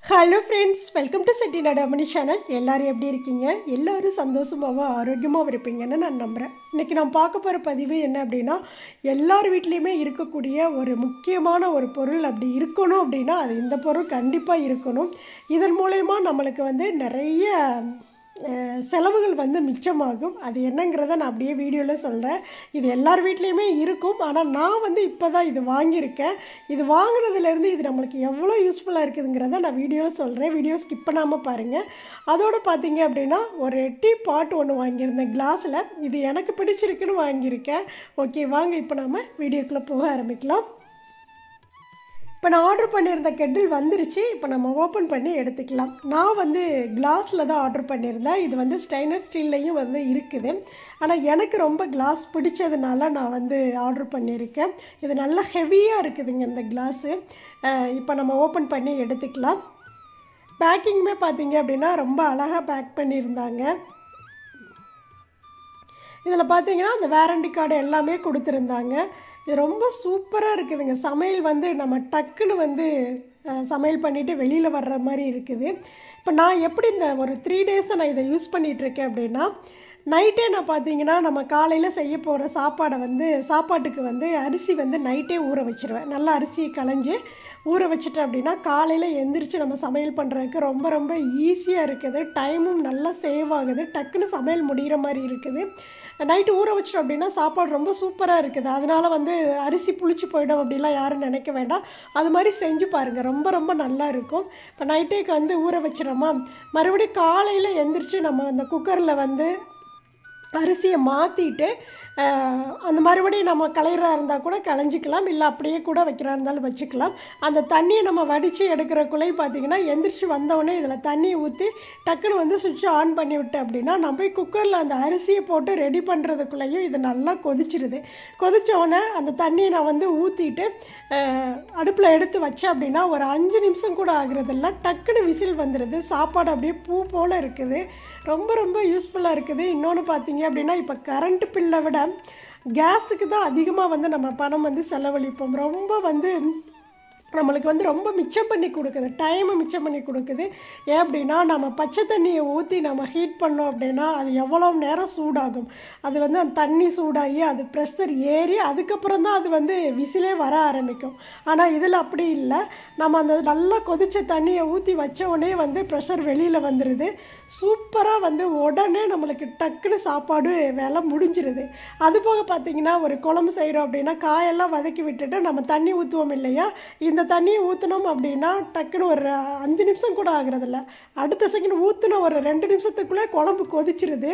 hello friends welcome to Chetti Nadamani channel எல்லாரும் எப்படி இருக்கீங்க எல்லாரும் சந்தோஷமாகவும் ஆரோக்கியமாகவும் இருப்பீங்கன்னு நான் நம்புகிறேன் இன்றைக்கி நான் பார்க்க போகிற பதிவு என்ன அப்படின்னா எல்லார் வீட்லேயுமே இருக்கக்கூடிய ஒரு முக்கியமான ஒரு பொருள் அப்படி இருக்கணும் அப்படின்னா அது இந்த பொருள் கண்டிப்பாக இருக்கணும் இதன் மூலயமா நம்மளுக்கு வந்து நிறைய அஹ், செலவுகள் வந்து மிச்சமாகும் அது என்னங்கிறத நான் அப்படியே வீடியோவில் சொல்கிறேன் இது எல்லார் வீட்லேயுமே இருக்கும் ஆனால் நான் வந்து இப்போ தான் இது வாங்கியிருக்கேன் இது வாங்கினதுலேருந்து இது நம்மளுக்கு எவ்வளோ யூஸ்ஃபுல்லாக இருக்குதுங்கிறத நான் வீடியோவில் சொல்கிறேன் வீடியோ ஸ்கிப் பண்ணாமல் பாருங்கள் அதோடு பார்த்தீங்க அப்படின்னா ஒரு டீ பாட் ஒன்று வாங்கியிருந்தேன் கிளாஸில் இது எனக்கு பிடிச்சிருக்குன்னு வாங்கியிருக்கேன் ஓகே வாங்க இப்போ நம்ம வீடியோக்குள்ளே போக ஆரம்பிக்கலாம் இப்போ நான் ஆர்டர் பண்ணியிருந்த கெட்டில் வந்துருச்சு இப்போ நம்ம ஓப்பன் பண்ணி எடுத்துக்கலாம் நான் வந்து கிளாஸில் தான் ஆர்டர் பண்ணியிருந்தேன் இது வந்து ஸ்டெயின்லெஸ் ஸ்டீல்லையும் வந்து இருக்குது ஆனால் எனக்கு ரொம்ப கிளாஸ் பிடிச்சதுனால நான் வந்து ஆர்டர் பண்ணியிருக்கேன் இது நல்லா ஹெவியாக இருக்குதுங்க இந்த கிளாஸு இப்போ நம்ம ஓப்பன் பண்ணி எடுத்துக்கலாம் பேக்கிங்குமே பார்த்தீங்க அப்படின்னா ரொம்ப அழகாக பேக் பண்ணியிருந்தாங்க இதில் பார்த்தீங்கன்னா அந்த வேரண்டி கார்டு எல்லாமே கொடுத்துருந்தாங்க இது ரொம்ப சூப்பராக இருக்குதுங்க சமையல் வந்து நம்ம டக்குன்னு வந்து அஹ், சமையல் பண்ணிவிட்டு வெளியில் வர்ற மாதிரி இருக்குது இப்போ நான் எப்படி இந்த ஒரு த்ரீ டேஸை நான் இதை யூஸ் பண்ணிகிட்டு இருக்கேன் அப்படின்னா நைட்டே நான் பார்த்தீங்கன்னா நம்ம காலையில் செய்ய போகிற சாப்பாடை வந்து சாப்பாட்டுக்கு வந்து அரிசி வந்து நைட்டே ஊற வச்சிருவேன் நல்லா அரிசியை களைஞ்சு ஊற வச்சுட்டேன் அப்படின்னா காலையில் எந்திரிச்சு நம்ம சமையல் பண்ணுறதுக்கு ரொம்ப ரொம்ப ஈஸியாக இருக்குது டைமும் நல்லா சேவ் ஆகுது டக்குன்னு சமையல் முடிகிற மாதிரி இருக்குது நைட்டு ஊற வச்சிட்டோம் அப்படின்னா சாப்பாடு ரொம்ப சூப்பராக இருக்குது அதனால வந்து அரிசி புளிச்சு போயிடும் அப்படிலாம் யாரும் நினைக்க வேண்டாம் அது மாதிரி செஞ்சு பாருங்கள் ரொம்ப ரொம்ப நல்லா இருக்கும் இப்போ நைட்டேக்கு வந்து ஊற வச்சிடோமா மறுபடியும் காலையில் எந்திரிச்சு நம்ம அந்த குக்கரில் வந்து அரிசியை மாற்றிட்டு அந்த மறுபடியும் நம்ம கலையிறா இருந்தால் கூட களைஞ்சிக்கலாம் இல்லை அப்படியே கூட வைக்கிறா இருந்தாலும் வச்சுக்கலாம் அந்த தண்ணியை நம்ம வடித்து எடுக்கிறக்குள்ளேயும் பார்த்தீங்கன்னா எந்திரிச்சு வந்தவுடனே இதில் தண்ணியை ஊற்றி டக்குன்னு வந்து சுவிட்ச் ஆன் பண்ணி விட்டேன் அப்படின்னா நான் போய் குக்கரில் அந்த அரிசியை போட்டு ரெடி பண்ணுறதுக்குள்ளேயும் இது நல்லா கொதிச்சிருது கொதிச்ச உடனே அந்த தண்ணியை நான் வந்து ஊற்றிட்டு அடுப்பில் எடுத்து வச்சேன் அப்படின்னா ஒரு அஞ்சு நிமிஷம் கூட ஆகுறதில்ல டக்குன்னு விசில் வந்துடுது சாப்பாடு அப்படியே பூ போல் இருக்குது ரொம்ப ரொம்ப யூஸ்ஃபுல்லாக இருக்குது இன்னொன்று பார்த்தீங்க அப்படின்னா இப்போ கரண்ட் பில்லை விட கேஸுக்கு தான் அதிகமாக வந்து நம்ம பணம் வந்து செலவழிப்போம் ரொம்ப வந்து நம்மளுக்கு வந்து ரொம்ப மிச்சம் பண்ணி கொடுக்குது டைமை மிச்சம் பண்ணி கொடுக்குது ஏன் அப்படின்னா நம்ம பச்சை தண்ணியை ஊற்றி நம்ம ஹீட் பண்ணோம் அப்படின்னா அது எவ்வளோ நேரம் சூடாகும் அது வந்து அந்த தண்ணி சூடாகி அது ப்ரெஷர் ஏறி அதுக்கப்புறம் தான் அது வந்து விசிலே வர ஆரம்பிக்கும் ஆனால் இதில் அப்படி இல்லை நம்ம அந்த நல்லா கொதிச்ச தண்ணியை ஊற்றி வச்ச உடனே வந்து ப்ரெஷர் வெளியில் வந்துடுது சூப்பராக வந்து உடனே நம்மளுக்கு டக்குன்னு சாப்பாடு வேலை முடிஞ்சிருது அது போக பார்த்தீங்கன்னா ஒரு குழம்பு செய்கிறோம் அப்படின்னா காயெல்லாம் வதக்கி விட்டுட்டு நம்ம தண்ணி ஊற்றுவோம் இல்லையா இந்த தண்ணியை ஊற்றினோம் அப்படின்னா டக்குன்னு ஒரு அஞ்சு நிமிஷம் கூட ஆகுறதில்ல அடுத்த செகண்ட் ஊற்றின ஒரு ரெண்டு நிமிஷத்துக்குள்ளே குழம்பு கொதிச்சிருது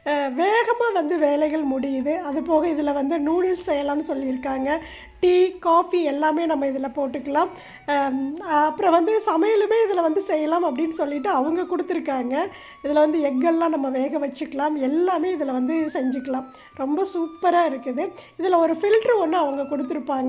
வேகமாக வந்து வேலைகள் முடியுது அது போக இதில் வந்து நூடுல்ஸ் செய்யலாம்னு சொல்லியிருக்காங்க டீ காஃபி எல்லாமே நம்ம இதில் போட்டுக்கலாம் அம், அப்புறம் வந்து சமையலுமே இதில் வந்து செய்யலாம் அப்படின்னு சொல்லிட்டு அவங்க கொடுத்துருக்காங்க இதில் வந்து எக்கெல்லாம் நம்ம வேக வச்சுக்கலாம் எல்லாமே இதில் வந்து செஞ்சுக்கலாம் ரொம்ப சூப்பராக இருக்குது இதில் ஒரு ஃபில்ட்ரு ஒன்று அவங்க கொடுத்துருப்பாங்க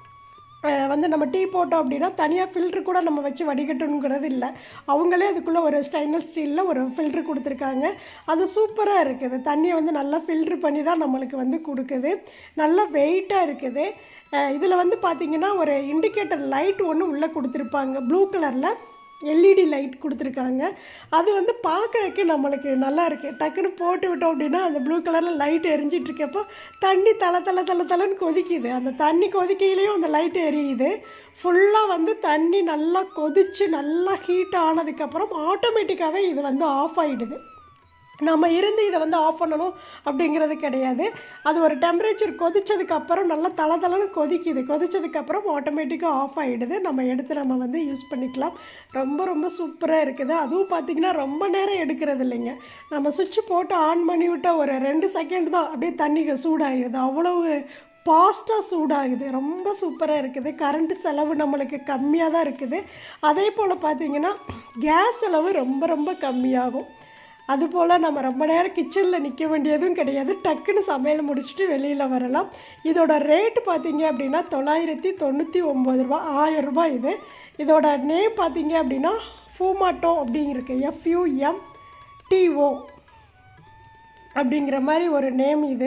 அஹ் வந்து நம்ம டீ போட்டோம் அப்படின்னா தனியாக ஃபில்ட்ரு கூட நம்ம வச்சு வடிகட்டணுங்கிறது இல்லை அவங்களே அதுக்குள்ளே ஒரு ஸ்டெயின்லெஸ் ஸ்டீலில் ஒரு ஃபில்ட்ரு கொடுத்துருக்காங்க அது சூப்பராக இருக்குது தண்ணியை வந்து நல்லா ஃபில்ட்ரு பண்ணி தான் நம்மளுக்கு வந்து கொடுக்குது நல்லா வெயிட்டாக இருக்குது இதில் வந்து பார்த்திங்கன்னா ஒரு இண்டிகேட்டர் லைட் ஒன்று உள்ளே கொடுத்துருப்பாங்க ப்ளூ கலரில் எல்இடி லைட் கொடுத்துருக்காங்க அது வந்து பார்க்கறதுக்கு நம்மளுக்கு நல்லா இருக்குது டக்குன்னு போட்டு விட்டோம் அப்படின்னா அந்த ப்ளூ கலரில் லைட் எரிஞ்சிட்டு இருக்கப்போ தண்ணி தலை தலை தலை தலைன்னு கொதிக்குது அந்த தண்ணி கொதிக்கையிலையும் அந்த லைட் எரியுது ஃபுல்லாக வந்து தண்ணி நல்லா கொதித்து நல்லா ஹீட் ஆனதுக்கப்புறம் ஆட்டோமேட்டிக்காகவே இது வந்து ஆஃப் ஆகிடுது நம்ம இருந்து இதை வந்து ஆஃப் பண்ணணும் அப்படிங்கிறது கிடையாது அது ஒரு டெம்பரேச்சர் கொதிச்சதுக்கு அப்புறம் நல்லா தள தளன்னு கொதிக்குது கொதிச்சதுக்கப்புறம் ஆட்டோமேட்டிக்காக ஆஃப் ஆகிடுது நம்ம எடுத்து நம்ம வந்து யூஸ் பண்ணிக்கலாம் ரொம்ப ரொம்ப சூப்பராக இருக்குது அதுவும் பார்த்திங்கன்னா ரொம்ப நேரம் எடுக்கிறது இல்லைங்க நம்ம சுவிட்ச் போட்டு ஆன் பண்ணி விட்டால் ஒரு ரெண்டு செகண்ட் தான் அப்படியே தண்ணிக்கு சூடாகிடுது அவ்வளவு ஃபாஸ்ட்டாக சூடாகுது ரொம்ப சூப்பராக இருக்குது கரண்ட் செலவு நம்மளுக்கு கம்மியாக தான் இருக்குது அதே போல் பார்த்தீங்கன்னா கேஸ் செலவு ரொம்ப ரொம்ப கம்மியாகும் அதுபோல் நம்ம ரொம்ப நேரம் கிச்சனில் நிற்க வேண்டியதும் கிடையாது டக்குன்னு சமையல் முடிச்சுட்டு வெளியில் வரலாம் இதோட ரேட்டு பார்த்தீங்க அப்படின்னா தொள்ளாயிரத்தி தொண்ணூற்றி ஒம்பது ரூபா ஆயிரம் ரூபாய் இது இதோட நேம் பார்த்தீங்க அப்படின்னா ஃபூமாட்டோ அப்படிங்கிருக்கு எஃப்யூஎம் டிஓ அப்படிங்கிற மாதிரி ஒரு நேம் இது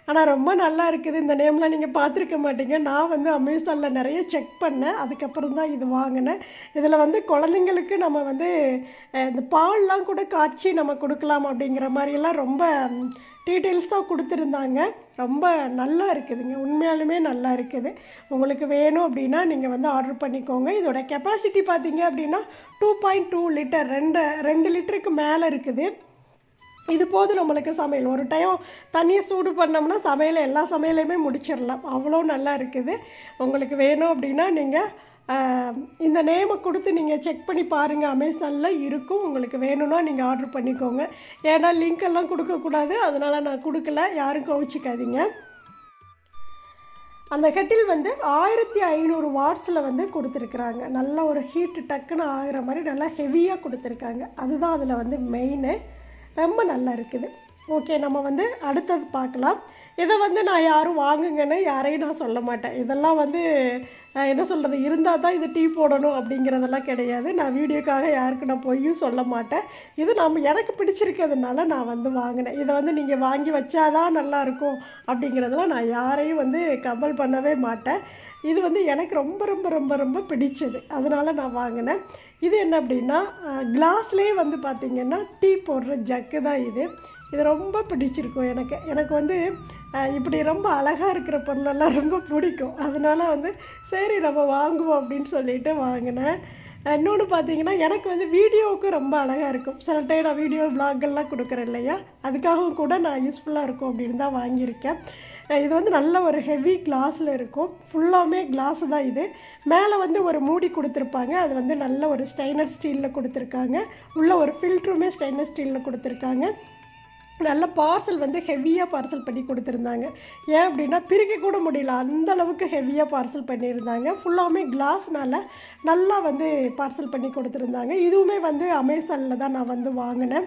ஆனால் ரொம்ப நல்லா இருக்குது இந்த நேம்லாம் நீங்கள் பார்த்துருக்க மாட்டீங்க நான் வந்து அமேசானில் நிறைய செக் பண்ணேன் அதுக்கப்புறம் தான் இது வாங்கினேன் இதில் வந்து குழந்தைங்களுக்கு நம்ம வந்து அஹ், இந்த பால்லாம் கூட காய்ச்சி நம்ம கொடுக்கலாம் அப்படிங்கிற மாதிரியெல்லாம் ரொம்ப டீட்டெயில்ஸ் தான் கொடுத்துருந்தாங்க ரொம்ப நல்லா இருக்குதுங்க உண்மையாலுமே நல்லா இருக்குது உங்களுக்கு வேணும் அப்படின்னா நீங்கள் வந்து ஆர்டர் பண்ணிக்கோங்க இதோட கெப்பாசிட்டி பார்த்தீங்க அப்படின்னா டூ பாயிண்ட் டூ லிட்டர் ரெண்டு ரெண்டு லிட்டருக்கு மேலே இருக்குது இது போதும் நம்மளுக்கு சமையல் ஒரு டைம் தண்ணியை சூடு பண்ணோம்னா சமையலை எல்லா சமையலையுமே முடிச்சிடலாம் அவ்வளோ நல்லா இருக்குது உங்களுக்கு வேணும் அப்படின்னா நீங்கள் இந்த நேமை கொடுத்து நீங்கள் செக் பண்ணி பாருங்கள் அமேசானில் இருக்கும் உங்களுக்கு வேணும்னா நீங்கள் ஆர்டர் பண்ணிக்கோங்க ஏன்னா லிங்க் எல்லாம் கொடுக்கக்கூடாது அதனால் நான் கொடுக்கல யாரும் கவிச்சிக்காதீங்க அந்த கெட்டில் வந்து ஆயிரத்தி ஐநூறு வாட்ஸில் வந்து கொடுத்துருக்குறாங்க நல்ல ஒரு ஹீட்டு டக்குன்னு ஆகிற மாதிரி நல்லா ஹெவியாக கொடுத்துருக்காங்க அதுதான் அதில் வந்து மெயினு ரொம்ப நல்லா இருக்குது ஓகே நம்ம வந்து அடுத்தது பார்க்கலாம் இதை வந்து நான் யாரும் வாங்குங்கன்னு யாரையும் நான் சொல்ல மாட்டேன் இதெல்லாம் வந்து அஹ், என்ன சொல்கிறது இருந்தால் தான் இது டீ போடணும் அப்படிங்கிறதெல்லாம் கிடையாது நான் வீடியோக்காக யாருக்கு நான் பொய்யும் சொல்ல மாட்டேன் இது நம்ம எனக்கு பிடிச்சிருக்கிறதுனால நான் வந்து வாங்கினேன் இதை வந்து நீங்கள் வாங்கி வச்சாதான் நல்லா இருக்கும் அப்படிங்கிறதெல்லாம் நான் யாரையும் வந்து கம்பல் பண்ணவே மாட்டேன் இது வந்து எனக்கு ரொம்ப ரொம்ப ரொம்ப ரொம்ப பிடிச்சது அதனால நான் வாங்கினேன் இது என்ன அப்படின்னா கிளாஸ்லேயே வந்து பார்த்திங்கன்னா டீ போடுற ஜக்கு தான் இது இது ரொம்ப பிடிச்சிருக்கும் எனக்கு எனக்கு வந்து அஹ், இப்படி ரொம்ப அழகாக இருக்கிற பொருளெல்லாம் ரொம்ப பிடிக்கும் அதனால வந்து சரி நம்ம வாங்குவோம் அப்படின்னு சொல்லிட்டு வாங்கினேன் இன்னொன்று பார்த்தீங்கன்னா எனக்கு வந்து வீடியோவுக்கு ரொம்ப அழகாக இருக்கும் சில டைம் நான் வீடியோ எல்லாம் கொடுக்குறேன் இல்லையா அதுக்காகவும் கூட நான் யூஸ்ஃபுல்லாக இருக்கும் அப்படின்னு தான் வாங்கியிருக்கேன் அஹ் இது வந்து நல்ல ஒரு ஹெவி கிளாஸில் இருக்கும் ஃபுல்லாமே கிளாஸ் தான் இது மேலே வந்து ஒரு மூடி கொடுத்துருப்பாங்க அது வந்து நல்ல ஒரு ஸ்டெயினர் ஸ்டீலில் கொடுத்துருக்காங்க உள்ள ஒரு ஃபில்ட்ருமே ஸ்டெயினர் ஸ்டீலில் கொடுத்துருக்காங்க நல்ல பார்சல் வந்து ஹெவியாக பார்சல் பண்ணி கொடுத்துருந்தாங்க ஏன் அப்படின்னா பிரிக்க கூட முடியல அந்த அளவுக்கு ஹெவியாக பார்சல் பண்ணியிருந்தாங்க ஃபுல்லாமே கிளாஸ்னால நல்லா வந்து பார்சல் பண்ணி கொடுத்துருந்தாங்க இதுவுமே வந்து அமேசானில் தான் நான் வந்து வாங்கினேன்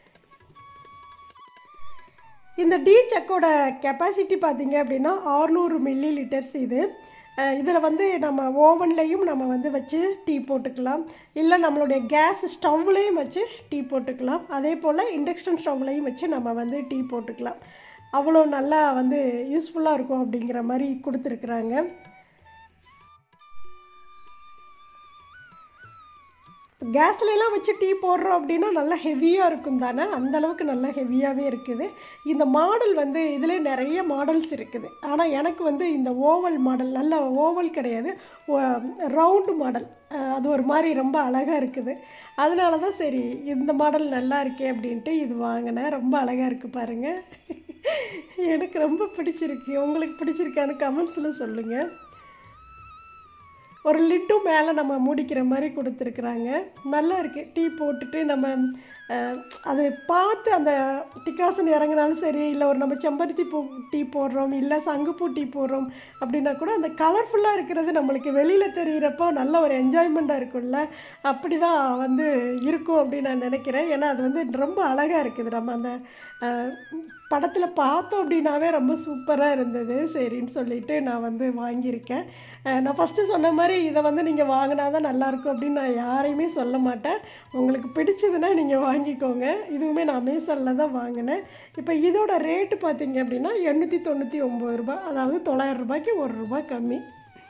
இந்த டீ செக்கோட கெப்பாசிட்டி பார்த்தீங்க அப்படின்னா 600 மில்லி லிட்டர்ஸ் இது இதில் வந்து நம்ம ஓவன்லேயும் நம்ம வந்து வச்சு டீ போட்டுக்கலாம் இல்லை நம்மளுடைய கேஸ் ஸ்டவ்லேயும் வச்சு டீ போட்டுக்கலாம் அதே போல் இண்டக்ஷன் ஸ்டவ்லேயும் வச்சு நம்ம வந்து டீ போட்டுக்கலாம் அவ்வளோ நல்லா வந்து யூஸ்ஃபுல்லாக இருக்கும் அப்படிங்கிற மாதிரி கொடுத்துருக்குறாங்க கேஸ்லலாம் வச்சு டீ போடுறோம் அப்படின்னா நல்லா ஹெவியாக இருக்கும் தானே அந்த அளவுக்கு நல்லா ஹெவியாகவே இருக்குது இந்த மாடல் வந்து இதில் நிறைய மாடல்ஸ் இருக்குது ஆனால் எனக்கு வந்து இந்த ஓவல் மாடல் நல்ல ஓவல் கிடையாது ரவுண்டு மாடல் அது ஒரு மாதிரி ரொம்ப அழகாக இருக்குது அதனால தான் சரி இந்த மாடல் நல்லா இருக்கே அப்படின்ட்டு இது வாங்கினேன் ரொம்ப அழகாக இருக்குது பாருங்கள் எனக்கு ரொம்ப பிடிச்சிருக்கு உங்களுக்கு பிடிச்சிருக்கான்னு கமெண்ட்ஸில் சொல்லுங்கள் ஒரு லிட்டும் மேலே நம்ம மூடிக்கிற மாதிரி கொடுத்துருக்குறாங்க நல்லா இருக்குது டீ போட்டுட்டு நம்ம அஹ், அது பார்த்து அந்த டிக்காசன் இறங்கினாலும் சரி இல்லை ஒரு நம்ம செம்பருத்தி பூ டீ போடுறோம் இல்லை சங்குப்பூ டீ போடுறோம் அப்படின்னா கூட அந்த கலர்ஃபுல்லாக இருக்கிறது நம்மளுக்கு வெளியில் தெரிகிறப்போ நல்ல ஒரு என்ஜாய்மெண்ட்டாக இருக்கும்ல அப்படி தான் வந்து இருக்கும் அப்படின்னு நான் நினைக்கிறேன் ஏன்னா அது வந்து ரொம்ப அழகாக இருக்குது நம்ம அந்த படத்தில் பார்த்தோம் அப்படின்னாவே ரொம்ப சூப்பராக இருந்தது சரின்னு சொல்லிட்டு நான் வந்து வாங்கியிருக்கேன் அஹ் நான் ஃபஸ்ட்டு சொன்ன மாதிரி இதை வந்து நீங்கள் வாங்கினா தான் நல்லாயிருக்கும் அப்படின்னு நான் யாரையுமே சொல்ல மாட்டேன் உங்களுக்கு பிடிச்சதுன்னா நீங்கள் வாங்கிக்கோங்க இதுவுமே நான் அமேசானில் தான் வாங்கினேன் இப்போ இதோட ரேட்டு பார்த்தீங்க அப்படின்னா எண்ணூற்றி தொண்ணூற்றி ஒம்பது ரூபாய் அதாவது தொள்ளாயிரம் ரூபாய்க்கு ஒரு ரூபாய் கம்மி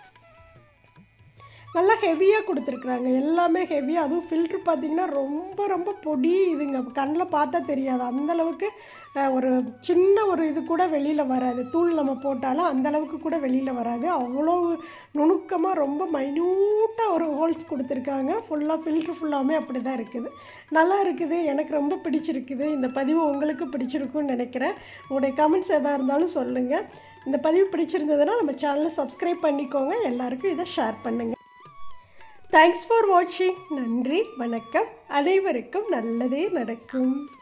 நல்லா ஹெவியாக கொடுத்துருக்குறாங்க எல்லாமே ஹெவியாக அதுவும் ஃபில்ட்ரு பார்த்தீங்கன்னா ரொம்ப ரொம்ப பொடி இதுங்க கண்ணில் பார்த்தா தெரியாது அந்த அளவுக்கு அஹ், ஒரு சின்ன ஒரு இது கூட வெளியில் வராது தூள் நம்ம போட்டாலும் அந்த அளவுக்கு கூட வெளியில் வராது அவ்வளோ நுணுக்கமாக ரொம்ப மைன்யூட்டாக ஒரு ஹோல்ஸ் கொடுத்துருக்காங்க ஃபுல்லாக ஃபில்ட்ரு ஃபுல்லாமே அப்படி தான் இருக்குது நல்லா இருக்குது எனக்கு ரொம்ப பிடிச்சிருக்குது இந்த பதிவு உங்களுக்கு பிடிச்சிருக்குன்னு நினைக்கிறேன் உங்களுடைய கமெண்ட்ஸ் எதாக இருந்தாலும் சொல்லுங்கள் இந்த பதிவு பிடிச்சிருந்ததுன்னா நம்ம சேனலை சப்ஸ்கிரைப் பண்ணிக்கோங்க எல்லாருக்கும் இதை ஷேர் பண்ணுங்கள் தேங்க்ஸ் ஃபார் வாட்சிங் நன்றி வணக்கம் அனைவருக்கும் நல்லதே நடக்கும்